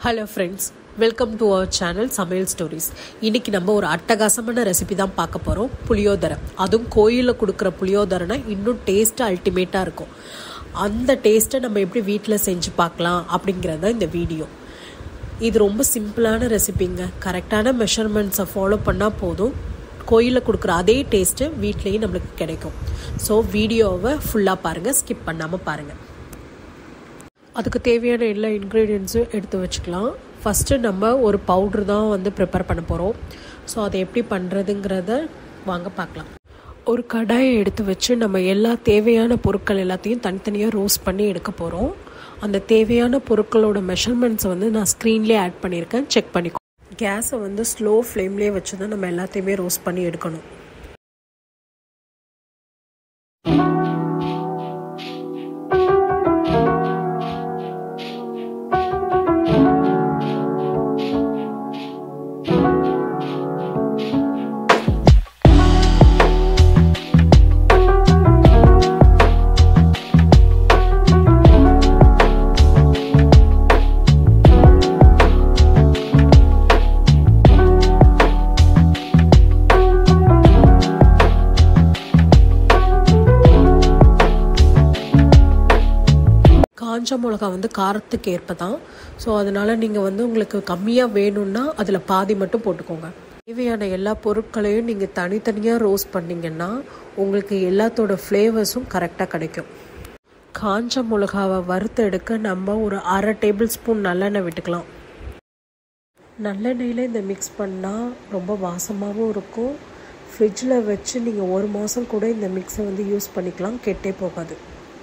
hello friends welcome to our channel Samayal stories இன்னைக்கு நம்ம ஒரு அட்டகாசமான ரெசிபி தான் பார்க்க போகிறோம் புளியோதரை அதுவும் கோயிலில் கொடுக்குற புளியோதரைனா இன்னும் டேஸ்ட்டு அல்டிமேட்டாக இருக்கும் அந்த டேஸ்ட்டை நம்ம எப்படி வீட்டில் செஞ்சு பார்க்கலாம் அப்படிங்கிறது தான் இந்த வீடியோ இது ரொம்ப சிம்பிளான ரெசிபிங்க கரெக்டான மெஷர்மெண்ட்ஸை ஃபாலோ பண்ணால் போதும் கோயிலில் கொடுக்குற அதே டேஸ்ட்டு வீட்லேயும் நம்மளுக்கு கிடைக்கும் ஸோ வீடியோவை ஃபுல்லாக பாருங்கள் ஸ்கிப் பண்ணாமல் பாருங்கள் அதுக்கு தேவையான எல்லா இன்க்ரீடியன்ஸும் எடுத்து வச்சுக்கலாம் ஃபஸ்ட்டு நம்ம ஒரு பவுட்ரு தான் வந்து ப்ரிப்பேர் பண்ண போகிறோம் ஸோ அதை எப்படி பண்ணுறதுங்கிறத வாங்க பார்க்கலாம் ஒரு கடாயை எடுத்து வச்சு நம்ம எல்லா தேவையான பொருட்கள் எல்லாத்தையும் தனித்தனியாக ரோஸ்ட் பண்ணி எடுக்க போகிறோம் அந்த தேவையான பொருட்களோட மெஷர்மெண்ட்ஸை வந்து நான் ஸ்க்ரீன்லேயே ஆட் பண்ணியிருக்கேன் செக் பண்ணிக்கோ கேஸை வந்து ஸ்லோ ஃப்ளேம்லேயே வச்சு தான் நம்ம எல்லாத்தையுமே ரோஸ்ட் பண்ணி எடுக்கணும் காஞ்ச மிளகா வந்து காரத்துக்கு ஏற்ப தான் ஸோ அதனால் நீங்கள் வந்து உங்களுக்கு கம்மியாக வேணும்னா அதில் பாதி மட்டும் போட்டுக்கோங்க தேவையான எல்லா பொருட்களையும் நீங்கள் தனித்தனியாக ரோஸ்ட் பண்ணிங்கன்னா உங்களுக்கு எல்லாத்தோட ஃப்ளேவர்ஸும் கரெக்டாக கிடைக்கும் காஞ்ச மிளகாவை வறுத்து எடுக்க நம்ம ஒரு அரை டேபிள் ஸ்பூன் நல்லெண்ணெய் விட்டுக்கலாம் நல்லெண்ணெயில் இந்த மிக்ஸ் பண்ணால் ரொம்ப வாசமாகவும் இருக்கும் ஃப்ரிட்ஜில் வச்சு நீங்கள் ஒரு மாதம் கூட இந்த மிக்ஸை வந்து யூஸ் பண்ணிக்கலாம் கெட்டே போகாது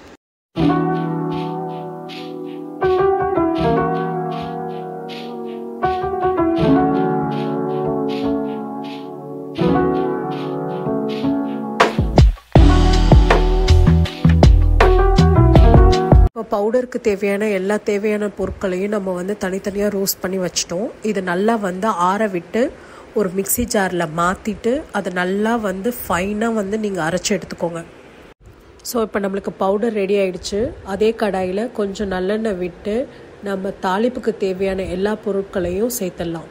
இப்போ பவுடருக்கு தேவையான எல்லா தேவையான பொருட்களையும் நம்ம வந்து தனித்தனியாக ரோஸ்ட் பண்ணி வச்சிட்டோம் இது நல்லா வந்து ஆற விட்டு ஒரு மிக்சி ஜாரில் மாற்றிட்டு அதை நல்லா வந்து ஃபைனாக வந்து நீங்கள் அரைச்சி எடுத்துக்கோங்க ஸோ இப்போ நம்மளுக்கு பவுடர் ரெடி ஆயிடுச்சு அதே கடாயில் கொஞ்சம் நல்லெண்ணெய் விட்டு நம்ம தாளிப்புக்கு தேவையான எல்லா பொருட்களையும் சேர்த்துடலாம்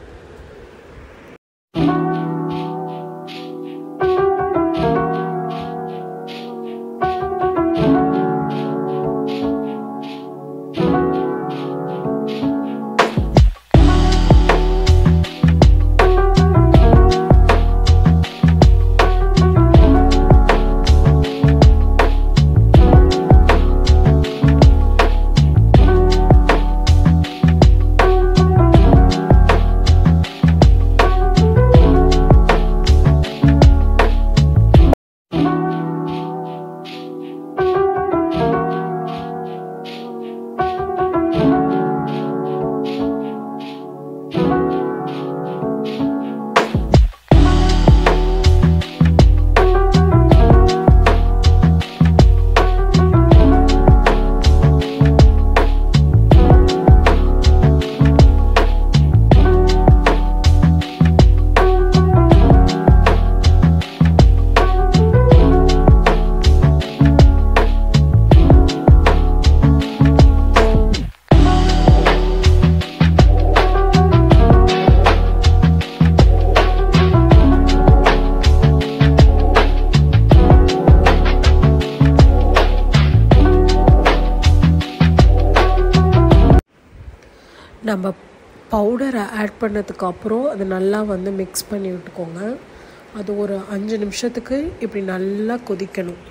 நம்ம பவுடரை ஆட் பண்ணதுக்கு அப்புறம் அது நல்லா வந்து மிக்ஸ் பண்ணி விட்டுக்கோங்க அது ஒரு அஞ்சு நிமிஷத்துக்கு இப்படி நல்லா கொதிக்கணும்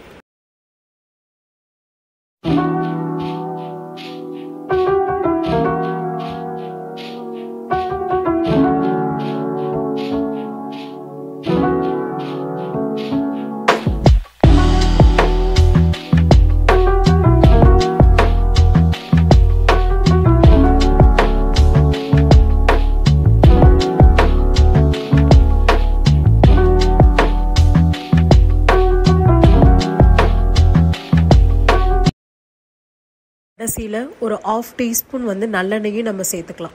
கடைசியில் ஒரு ஆஃப் டீஸ்பூன் வந்து நல்லெண்ணெயும் நம்ம சேர்த்துக்கலாம்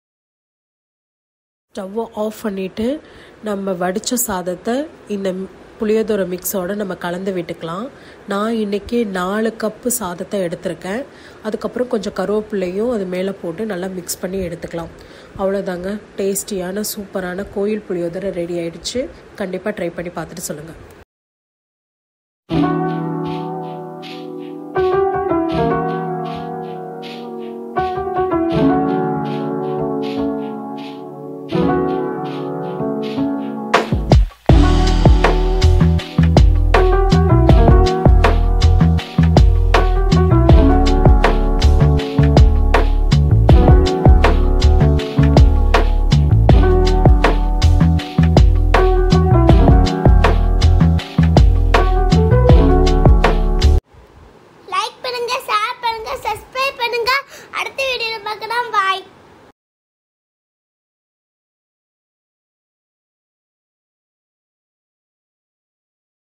ஸ்டவ்வை ஆஃப் பண்ணிவிட்டு நம்ம வடித்த சாதத்தை இந்த புளியோதரை மிக்ஸோடு நம்ம கலந்து விட்டுக்கலாம் நான் இன்றைக்கி நாலு கப்பு சாதத்தை எடுத்திருக்கேன் அதுக்கப்புறம் கொஞ்சம் கருவேப்பிலையும் அது மேலே போட்டு நல்லா மிக்ஸ் பண்ணி எடுத்துக்கலாம் அவ்வளோதாங்க டேஸ்டியான சூப்பரான கோயில் புளியோதரை ரெடி ஆயிடுச்சு கண்டிப்பாக ட்ரை பண்ணி பார்த்துட்டு சொல்லுங்கள்